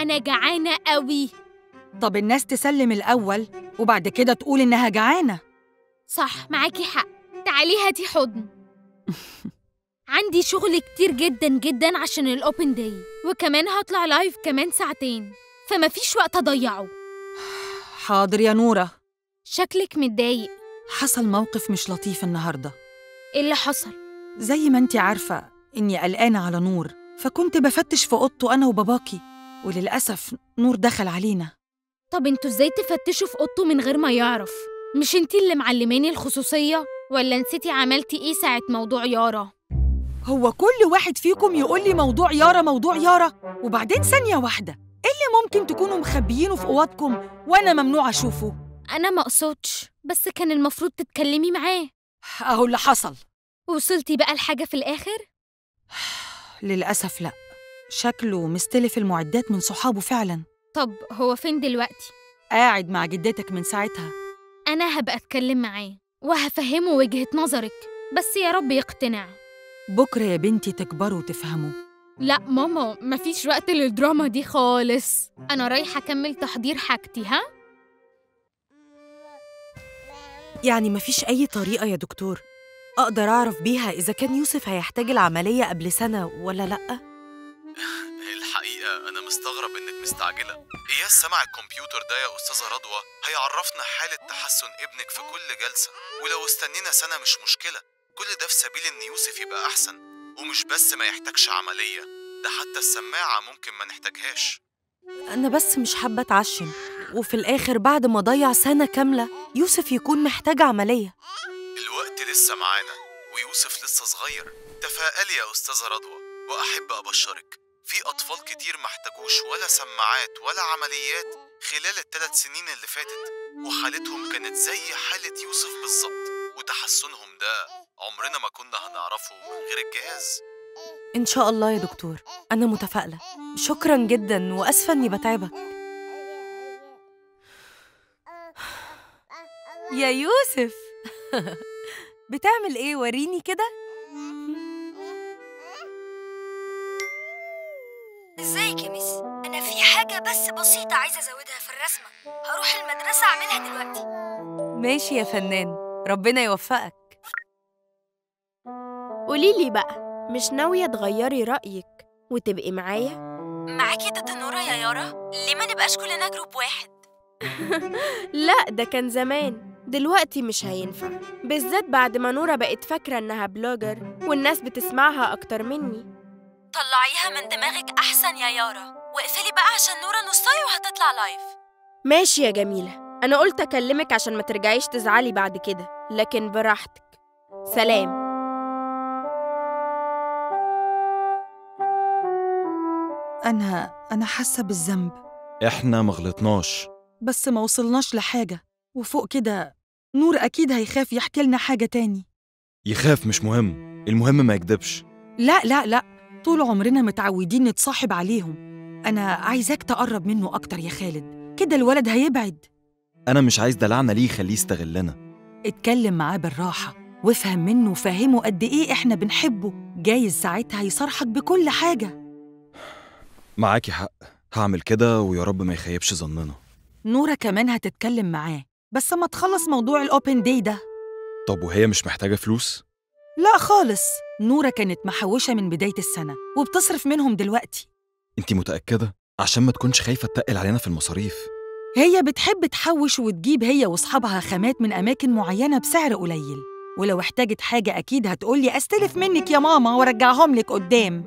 أنا جعانة قوي طب الناس تسلم الأول وبعد كده تقول إنها جعانة صح معاكي حق تعالي هاتي حضن عندي شغل كتير جدا جدا عشان الأوبن داي وكمان هطلع لايف كمان ساعتين فمفيش وقت أضيعه حاضر يا نورة شكلك متضايق حصل موقف مش لطيف النهاردة إيه اللي حصل؟ زي ما انتي عارفة إني قلقانة على نور فكنت بفتش في أوضته أنا وباباكي وللأسف نور دخل علينا طب انتوا ازاي تفتشوا في اوضته من غير ما يعرف مش انتي اللي معلماني الخصوصية ولا نسيتي عملتي ايه ساعة موضوع يارا هو كل واحد فيكم يقول لي موضوع يارا موضوع يارا وبعدين ثانية واحدة إيه اللي ممكن تكونوا مخبيينه في أوضكم وأنا ممنوع أشوفه انا ما اقصدش بس كان المفروض تتكلمي معاه أهو اللي حصل وصلتي بقى الحاجة في الآخر للأسف لأ شكله مستلف المعدات من صحابه فعلا طب هو فين دلوقتي قاعد مع جدتك من ساعتها انا هبقى اتكلم معاه وهفهمه وجهة نظرك بس يا رب يقتنع بكرة يا بنتي تكبروا وتفهموا لا ماما مفيش وقت للدراما دي خالص انا رايحة اكمل تحضير حاجتي ها يعني مفيش أي طريقة يا دكتور أقدر أعرف بيها إذا كان يوسف هيحتاج العملية قبل سنة ولا لأ؟ الحقيقة أنا مستغرب إنك مستعجلة إياس سمع الكمبيوتر ده يا أستاذة رضوى هيعرفنا حالة تحسن ابنك في كل جلسة ولو استنينا سنة مش مشكلة كل ده في سبيل إن يوسف يبقى أحسن ومش بس ما يحتاجش عملية ده حتى السماعة ممكن ما نحتاجهاش أنا بس مش حابة أتعشم وفي الآخر بعد ما أضيع سنة كاملة يوسف يكون محتاج عملية الوقت لسه معانا ويوسف لسه صغير تفائلي يا أستاذة رضوى وأحب أبشرك في أطفال كتير محتاجوش ولا سماعات ولا عمليات خلال الثلاث سنين اللي فاتت وحالتهم كانت زي حالة يوسف بالظبط وتحسنهم ده عمرنا ما كنا هنعرفه من غير الجهاز إن شاء الله يا دكتور أنا متفائلة شكرا جدا وأسفة إني بتعبك يا يوسف بتعمل إيه وريني كده ازيك يا ميس انا في حاجه بس بسيطه عايزه ازودها في الرسمه هروح المدرسه اعملها دلوقتي ماشي يا فنان ربنا يوفقك قوليلي بقى مش ناوية تغيري رأيك وتبقي معايا؟ معاكي ضد نورة يا يارا ليه ما نبقاش كلنا جروب واحد لا ده كان زمان دلوقتي مش هينفع بالذات بعد ما نورة بقت فاكرة إنها بلوجر والناس بتسمعها أكتر مني طلعيها من دماغك احسن يا يارا واقفلي بقى عشان نورة نصاية وهتطلع لايف ماشي يا جميلة أنا قلت أكلمك عشان ما ترجعيش تزعلي بعد كده لكن براحتك سلام أنا أنا حاسة بالذنب إحنا مغلطناش بس ما وصلناش لحاجة وفوق كده نور أكيد هيخاف يحكي لنا حاجة تاني يخاف مش مهم المهم ما يكدبش لا لا لا طول عمرنا متعودين نتصاحب عليهم أنا عايزاك تقرب منه أكتر يا خالد كده الولد هيبعد أنا مش عايز دلعنا ليه يخليه يستغلنا اتكلم معاه بالراحة وافهم منه وفهمه قد إيه إحنا بنحبه جايز ساعتها يصارحك بكل حاجة معاكي حق هعمل كده ويا رب ما يخيبش ظننا نورة كمان هتتكلم معاه بس ما تخلص موضوع الأوبن داي ده طب وهي مش محتاجة فلوس؟ لا خالص نورة كانت محوشة من بداية السنة وبتصرف منهم دلوقتي انتي متأكدة؟ عشان ما تكونش خايفة تتقل علينا في المصاريف هي بتحب تحوش وتجيب هي وأصحابها خامات من أماكن معينة بسعر قليل ولو احتاجت حاجة أكيد هتقولي أستلف منك يا ماما وأرجعهم لك قدام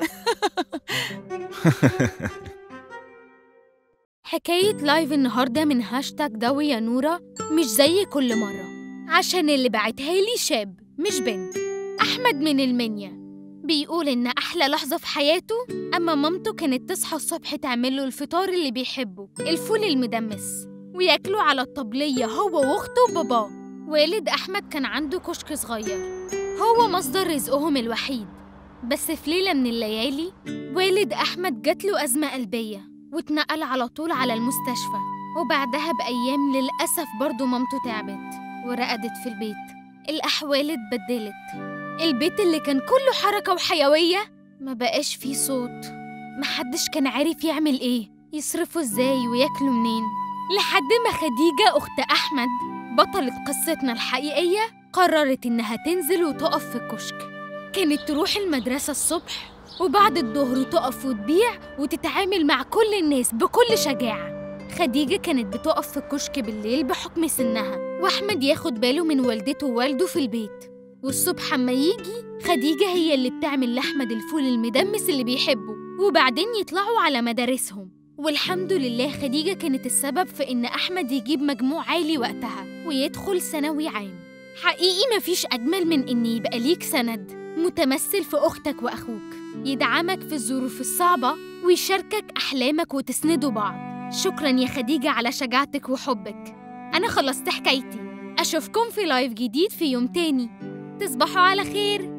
حكاية لايف النهاردة من هاشتاج داوي يا نورة مش زي كل مرة عشان اللي بعتها لي شاب مش بنت أحمد من المنيا بيقول إن أحلى لحظة في حياته أما مامته كانت تصحى الصبح تعمله الفطار اللي بيحبه الفول المدمس وياكلوا على الطبلية هو وأخته وباباه والد أحمد كان عنده كشك صغير هو مصدر رزقهم الوحيد بس في ليلة من الليالي والد أحمد جاتله أزمة قلبية واتنقل على طول على المستشفى وبعدها بأيام للأسف برضه مامته تعبت ورقدت في البيت الأحوال اتبدلت البيت اللي كان كله حركة وحيوية ما بقاش فيه صوت محدش كان عارف يعمل ايه يصرفوا ازاي وياكلوا منين لحد ما خديجة أخت أحمد بطلة قصتنا الحقيقية قررت إنها تنزل وتقف في الكشك كانت تروح المدرسة الصبح وبعد الظهر تقف وتبيع وتتعامل مع كل الناس بكل شجاعة خديجة كانت بتقف في الكشك بالليل بحكم سنها وأحمد ياخد باله من والدته ووالده في البيت والصبح أما يجي خديجة هي اللي بتعمل لأحمد الفول المدمس اللي بيحبه وبعدين يطلعوا على مدارسهم والحمد لله خديجة كانت السبب في إن أحمد يجيب مجموع عالي وقتها ويدخل ثانوي عام حقيقي مفيش أجمل من إن يبقى ليك سند متمثل في أختك وأخوك يدعمك في الظروف الصعبة ويشاركك أحلامك وتسندوا بعض شكرا يا خديجة على شجاعتك وحبك أنا خلصت حكايتي أشوفكم في لايف جديد في يوم تاني تصبحوا على خير